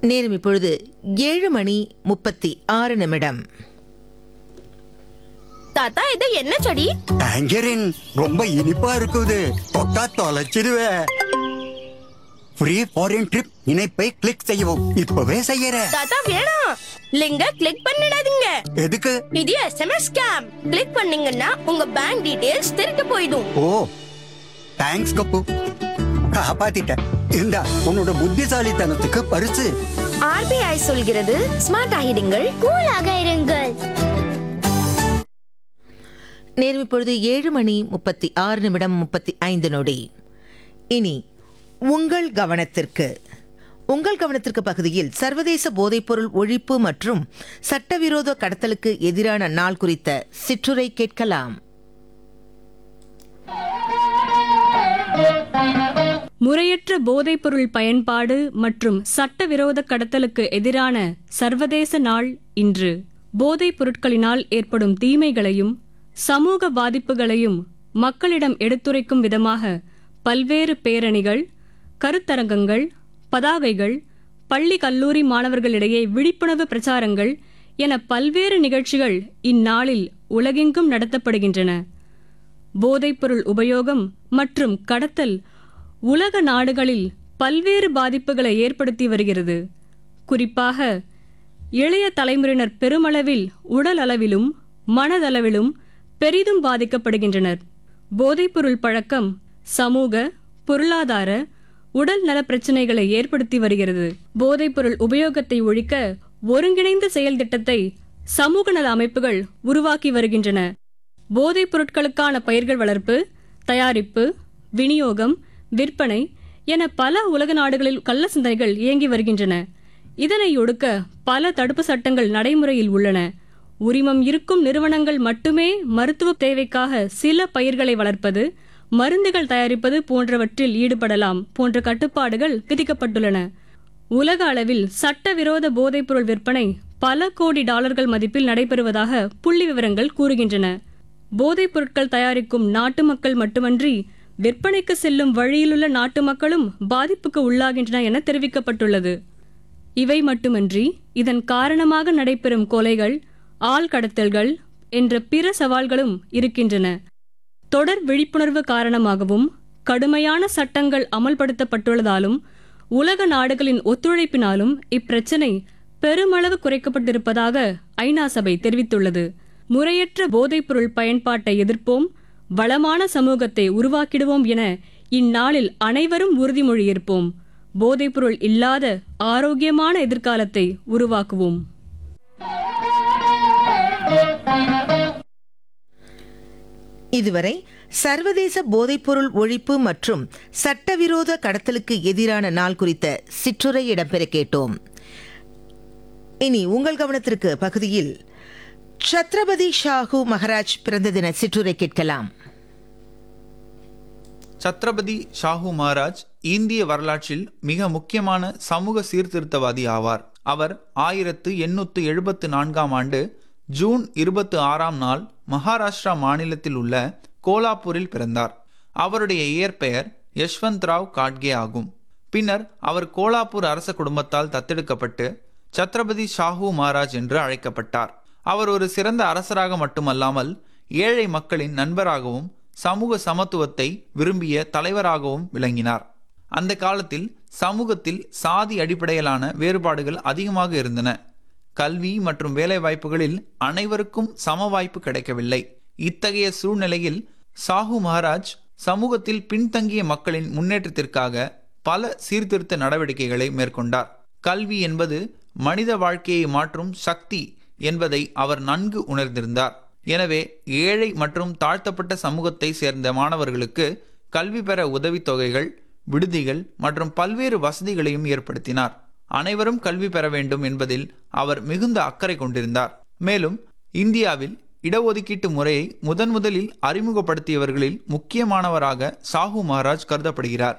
நேரம் இப்பொழுது ஏழு மணி முப்பத்தி ஆறு நிமிடம் தாத்தா இது என்ன செடி டேஞ்சரின் ரொம்ப இனிப்பா இருக்குது தொட்டா தொலைச்சிடுவே ஃப்ரீ ஃபாரின் ட்ரிப் இணைப்பை கிளிக் செய்யவும் இப்பவே செய்யற தாத்தா வேணாம் லிங்க கிளிக் பண்ணிடாதீங்க எதுக்கு இது எஸ்எம்எஸ் ஸ்கேம் கிளிக் பண்ணீங்கன்னா உங்க பேங்க் டீடைல்ஸ் திருட்டு போயிடும் ஓ தேங்க்ஸ் கப்பு காப்பாத்திட்ட இந்தா உன்னோட புத்திசாலித்தனத்துக்கு பரிசு ஆர்பிஐ சொல்கிறது ஸ்மார்ட் ஆகிடுங்கள் கூலாக இருங்கள் நேரம் இப்பொழுது ஏழு மணி முப்பத்தி ஆறு நிமிடம் முப்பத்தி ஐந்து நொடி இனி உங்கள் கவனத்திற்கு உங்கள் கவனத்திற்கு பகுதியில் சர்வதேச போதைப்பொருள் ஒழிப்பு மற்றும் சட்டவிரோத கடத்தலுக்கு எதிரான நாள் குறித்த சிற்றுரை கேட்கலாம் முறையற்ற போதைப்பொருள் பயன்பாடு மற்றும் சட்டவிரோத கடத்தலுக்கு எதிரான சர்வதேச நாள் இன்று போதைப் பொருட்களினால் ஏற்படும் தீமைகளையும் சமூக பாதிப்புகளையும் மக்களிடம் எடுத்துரைக்கும் விதமாக பல்வேறு பேரணிகள் கருத்தரங்கங்கள் பதாகைகள் பள்ளி கல்லூரி மாணவர்களிடையே விழிப்புணர்வு பிரச்சாரங்கள் என பல்வேறு நிகழ்ச்சிகள் இந்நாளில் உலகெங்கும் நடத்தப்படுகின்றன போதைப்பொருள் உபயோகம் மற்றும் கடத்தல் உலக நாடுகளில் பல்வேறு பாதிப்புகளை ஏற்படுத்தி வருகிறது குறிப்பாக இளைய தலைமுறையினர் பெருமளவில் உடல் அளவிலும் மனதளவிலும் பெரிதும் பாதிக்கப்படுகின்றனர் போதைப்பொருள் பழக்கம் சமூக பொருளாதார உடல் நல பிரச்சனைகளை ஏற்படுத்தி வருகிறது போதைப்பொருள் உபயோகத்தை ஒழிக்க ஒருங்கிணைந்த செயல் திட்டத்தை சமூக நல அமைப்புகள் உருவாக்கி வருகின்றன போதைப் பொருட்களுக்கான பயிர்கள் வளர்ப்பு தயாரிப்பு விநியோகம் விற்பனை என பல உலக நாடுகளில் கள்ள சிந்தனைகள் இயங்கி வருகின்றன இதனை ஒடுக்க பல தடுப்பு சட்டங்கள் நடைமுறையில் உள்ளன உரிமம் இருக்கும் நிறுவனங்கள் மட்டுமே மருத்துவ தேவைக்காக சில பயிர்களை வளர்ப்பது மருந்துகள் தயாரிப்பது போன்றவற்றில் ஈடுபடலாம் போன்ற கட்டுப்பாடுகள் விதிக்கப்பட்டுள்ளன உலக அளவில் சட்டவிரோத போதைப்பொருள் விற்பனை பல கோடி டாலர்கள் மதிப்பில் நடைபெறுவதாக புள்ளி விவரங்கள் கூறுகின்றன போதைப் பொருட்கள் தயாரிக்கும் நாட்டு மக்கள் மட்டுமன்றி விற்பனைக்கு செல்லும் வழியிலுள்ள நாட்டு மக்களும் பாதிப்புக்கு உள்ளாகின்றன என தெரிவிக்கப்பட்டுள்ளது இவை மட்டுமன்றி இதன் காரணமாக நடைபெறும் கொலைகள் ஆள் கடத்தல்கள் என்ற பிற சவால்களும் இருக்கின்றன தொடர் விழிப்புணர்வு காரணமாகவும் கடுமையான சட்டங்கள் அமல்படுத்தப்பட்டுள்ளதாலும் உலக நாடுகளின் ஒத்துழைப்பினாலும் இப்பிரச்சினை பெருமளவு குறைக்கப்பட்டிருப்பதாக ஐநா சபை தெரிவித்துள்ளது முறையற்ற போதைப்பொருள் பயன்பாட்டை எதிர்ப்போம் வளமான சமூகத்தை உருவாக்கிடுவோம் என இந்நாளில் அனைவரும் உறுதிமொழி ஏற்போம் போதைப்பொருள் இல்லாத ஆரோக்கியமான எதிர்காலத்தை உருவாக்குவோம் இதுவரை சர்வதேச போதைப்பொருள் ஒழிப்பு மற்றும் சட்டவிரோத கடத்தலுக்கு எதிரான நாள் குறித்த சிற்றுரை இடம்பெற கேட்டோம் இனி உங்கள் கவனத்திற்கு பகுதியில் சத்ரபதி ஷாஹு மகாராஜ் பிறந்த தின சிற்றுரை கேட்கலாம் சத்ரபதி ஷாஹு மகாராஜ் இந்திய வரலாற்றில் மிக முக்கியமான சமூக சீர்திருத்தவாதி ஆவார் அவர் ஆயிரத்து எண்ணூற்று எழுபத்து நான்காம் ஆண்டு ஜூன் இருபத்தி ஆறாம் நாள் மகாராஷ்டிரா மாநிலத்தில் உள்ள கோலாப்பூரில் பிறந்தார் அவருடைய இயற்பெயர் யஷ்வந்த் ராவ் காட்கே ஆகும் பின்னர் அவர் கோலாப்பூர் அரச குடும்பத்தால் தத்தெடுக்கப்பட்டு சத்ரபதி ஷாஹு மகாராஜ் என்று அழைக்கப்பட்டார் அவர் ஒரு சிறந்த அரசராக மட்டுமல்லாமல் ஏழை மக்களின் நண்பராகவும் சமூக சமத்துவத்தை விரும்பிய தலைவராகவும் விளங்கினார் அந்த காலத்தில் சமூகத்தில் சாதி அடிப்படையிலான வேறுபாடுகள் அதிகமாக இருந்தன கல்வி மற்றும் வேலைவாய்ப்புகளில் அனைவருக்கும் சம வாய்ப்பு கிடைக்கவில்லை இத்தகைய சூழ்நிலையில் சாஹு மகாராஜ் சமூகத்தில் பின்தங்கிய மக்களின் முன்னேற்றத்திற்காக பல சீர்திருத்த நடவடிக்கைகளை மேற்கொண்டார் கல்வி என்பது மனித வாழ்க்கையை மாற்றும் சக்தி என்பதை அவர் நன்கு உணர்ந்திருந்தார் எனவே ஏழை மற்றும் தாழ்த்தப்பட்ட சமூகத்தை சேர்ந்த மாணவர்களுக்கு கல்வி பெற உதவித்தொகைகள் விடுதிகள் மற்றும் பல்வேறு வசதிகளையும் ஏற்படுத்தினார் அனைவரும் கல்வி பெற வேண்டும் என்பதில் அவர் மிகுந்த அக்கறை கொண்டிருந்தார் மேலும் இந்தியாவில் இடஒதுக்கீட்டு முறையை முதன் முதலில் அறிமுகப்படுத்தியவர்களில் முக்கியமானவராக சாஹு மகாராஜ் கருதப்படுகிறார்